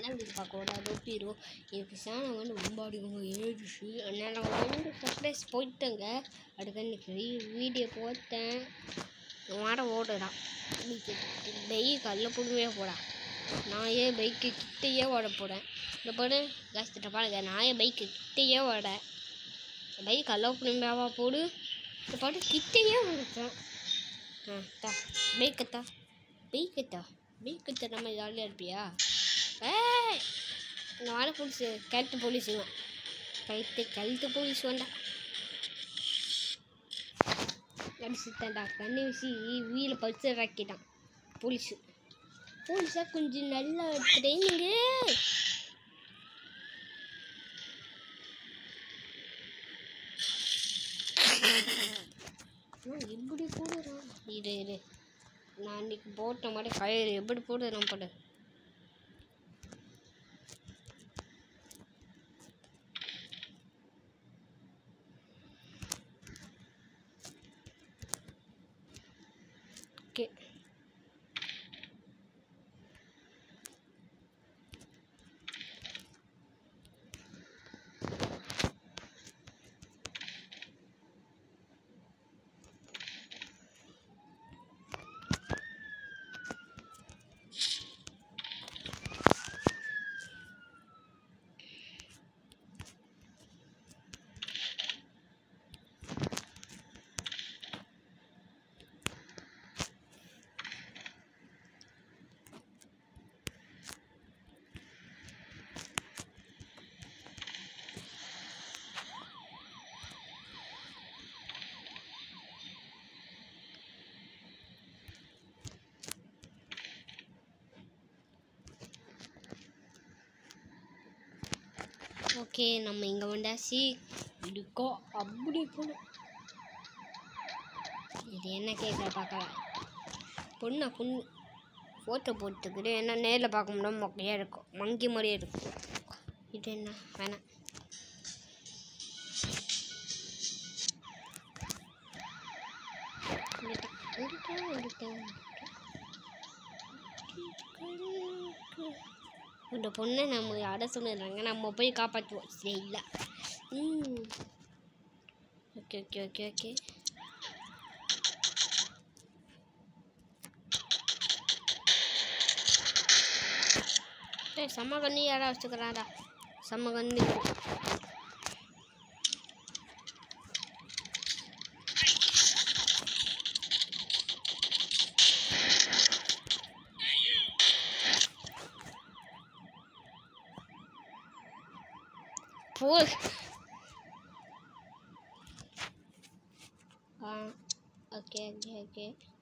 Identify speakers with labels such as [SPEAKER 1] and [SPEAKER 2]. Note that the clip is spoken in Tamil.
[SPEAKER 1] அப்படி பார்க்கக்கூடாது ரொட்டிரும் எனக்கு சேனம் வந்து ரொம்ப அதிகமாக ஏறிச்சு அதனால் வந்து சர்ப்ரைஸ் போயிட்டேங்க அதுக்கு இன்னைக்கு வீடியோ போட்டேன் மாட ஓடுறான் பைக் கல்ல பொறுமையாக போடா நான் ஏன் பைக்கு கிட்டேயே ஓட போகிறேன் இந்த பாரு கஷ்டத்தை பாருங்க நான் ஏன் பைக்கு கிட்டேயே ஓட பைக் கல்ல பொறுமையாவா போடு இந்த பாட்டு கிட்டேயே ஓடுச்சேன் ஆ தா பைக்கத்தா பைக்கத்தா பைக்கத்தா நம்ம ஜாலியாக இருப்பியா ஏய் இந்த வாழை போலீஸு கழுத்து போலீஸ் இவன் கழுத்து கழுத்து போலீஸ் வந்தா அடிச்சுட்டான்டா கண்ணு வீசி வீல பல்சர் இறக்கிட்டான் போலீஸு போலீஸா கொஞ்சம் நல்லா ட்ரைனிங்கு எப்படி போடுறான் இரு இரு நான் இன்னைக்கு போட்ட மாதிரி கயிறு எப்படி போடுறேன் போடு ஓகே ஓகே நம்ம இங்கே வந்தாச்சு இருக்கோ அப்படி பொண்ணு இது என்ன கேட்குற பார்க்கலாம் பொண்ணா பொண்ணு ஃபோட்டோ போட்டுக்கிட்டு என்ன நேரில் பார்க்க முடியாம மொக்கையாக இருக்கும் மங்கி மாதிரியே இருக்கும் இது என்ன வேணாம் இங்கிட்ட, இங்கிட்ட, இங்கிட்ட, இங்கிட்ட. இந்த பொண்ணை நம்ம அட சொல்லிடுறாங்க நம்ம போய் காப்பாற்றுவோம் சரிங்களா ம் ஓகே ஓகே ஓகே ஓகே ஏய் செம்ம கண்ணி யாரா வச்சுக்கிறாடா செம்ம கண்ணி போ ஆ ஓகே ஓகே ஓகே